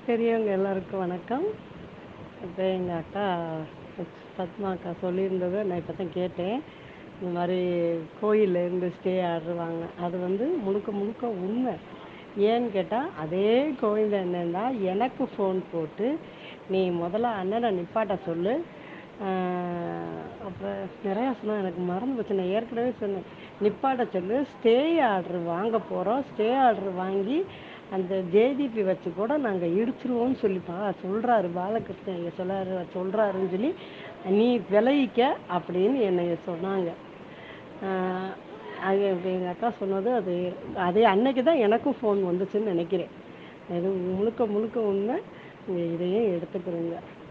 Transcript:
பெரியவங்க எல்லாருக்கும் வணக்கம் இப்போ எங்கள் அக்கா பத்மா அக்கா சொல்லியிருந்ததை நான் இப்போ தான் கேட்டேன் இந்த மாதிரி கோயில்ல இருந்து ஸ்டே ஆர்டர் வாங்கினேன் அது வந்து முழுக்க முழுக்க உண்மை ஏன்னு கேட்டால் அதே கோவிந்த அண்ணன் தான் எனக்கு ஃபோன் போட்டு நீ முதல்ல அண்ணனை நிப்பாட்ட சொல்லு அப்புறம் நிறையா சொன்னாங்க எனக்கு மறந்து போச்சு நான் ஏற்கனவே சொன்னேன் நிப்பாட்ட சொல்லு ஸ்டே ஆர்டர் வாங்க போகிறோம் ஸ்டே ஆர்டர் வாங்கி அந்த ஜேடிபி வச்சு கூட நாங்கள் இடிச்சிருவோம்னு சொல்லிப்பா சொல்கிறாரு பாலகிருஷ்ணன் இங்கே சொல்லாரு சொல்கிறாருன்னு சொல்லி நீ விளைவிக்க அப்படின்னு என்னைய சொன்னாங்க ஆஹ் அது எங்கள் அக்கா சொன்னது அது அதே அன்னைக்கு தான் எனக்கும் ஃபோன் வந்துச்சுன்னு நினைக்கிறேன் இது முழுக்க முழுக்க உண்மை நீங்கள் இதையும் எடுத்துக்கிறோங்க